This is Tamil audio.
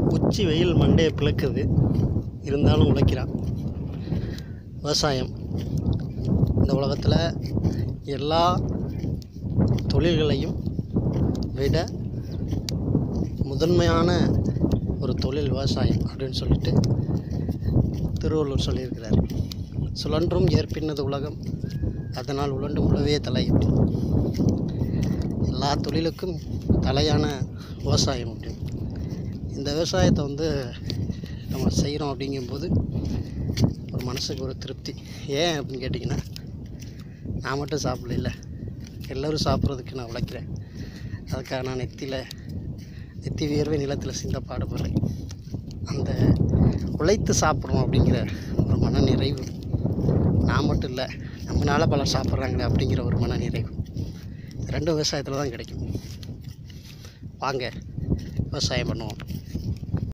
உச்சி வெயில் மண்டையை பிளக்குது இருந்தாலும் உழைக்கிறான் விவசாயம் இந்த உலகத்தில் எல்லா தொழில்களையும் விட முதன்மையான ஒரு தொழில் விவசாயம் அப்படின்னு சொல்லிட்டு திருவள்ளுவர் சொல்லியிருக்கிறார் சுழன்றும் ஏற்பின்னது உலகம் அதனால் உழண்டு உழவே தலையிட்டு எல்லா தொழிலுக்கும் தலையான விவசாயம் அப்படின்னு இந்த விவசாயத்தை வந்து நம்ம செய்கிறோம் அப்படிங்கும்போது ஒரு மனசுக்கு ஒரு திருப்தி ஏன் அப்படின்னு கேட்டிங்கன்னா நான் மட்டும் சாப்பிடல எல்லோரும் சாப்பிட்றதுக்கு நான் உழைக்கிறேன் அதுக்காக நான் நெத்தியில் நெத்தி வியர்வை நிலத்தில் சிந்த பாடுபடுறேன் அந்த உழைத்து சாப்பிட்றோம் அப்படிங்கிற ஒரு மன நிறைவு நான் மட்டும் இல்லை நம்மளால பலர் சாப்பிட்றாங்களே அப்படிங்கிற ஒரு மன நிறைவு இது ரெண்டும் விவசாயத்தில் தான் கிடைக்கும் வாங்க விவசாயம் பண்ணுவோம்